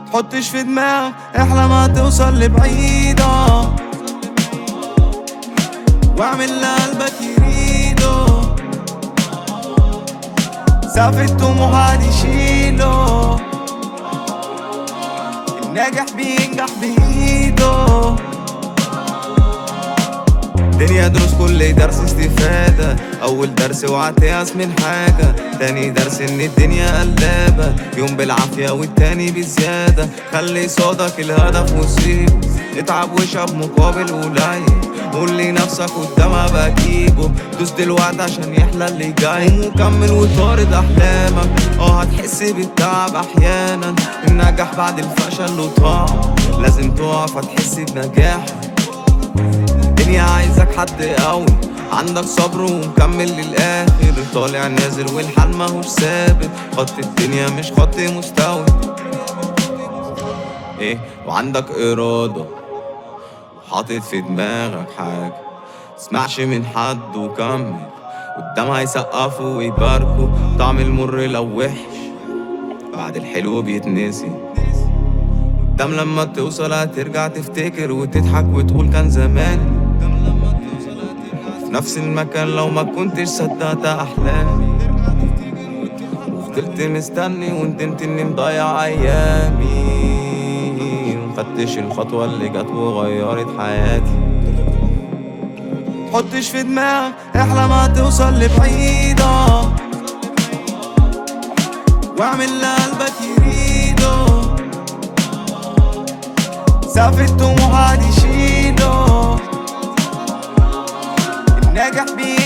تحطش في دماغك احلم هتوصل لبعيدة واعمل اللي قلبك يريده سقف الطموحات يشيله الناجح بينجح بإيده دنيا دروس كل درس استفادة أول درس اوعى تيأس من حاجة تاني درس إن الدنيا قلابة يوم بالعافية والتاني بزيادة خلي صوتك الهدف وسيبه اتعب واشرب مقابل قليل قول لنفسك قدامها بجيبه دوس دلوقتي عشان يحلى اللي جاي قوم وكمل وطارد أحلامك اه هتحس بالتعب أحيانا النجاح بعد الفشل له طعم لازم تقف هتحس بنجاحك الدنيا عايزك حد قوي عندك صبر ومكمل للآخر طالع نازل والحال ماهوش ثابت خط الدنيا مش خط مستوي ايه وعندك إرادة حاطط في دماغك حاجة تسمعش من حد وكمل قدام هيسقفوا ويباركوا طعم المر لو وحش بعد الحلو بيتنسي قدام لما توصل هترجع تفتكر وتضحك وتقول كان زمان في نفس المكان لو ما كنتش صدقت احلامي وفضلت مستني وندمت اني مضيع ايامي مخدتش الخطوة اللي جت وغيرت حياتي تحطش في دماغك احلم هتوصل لبعيدة واعمل اللي قلبك يريده سقف الطموحات يشيله الناجح بيه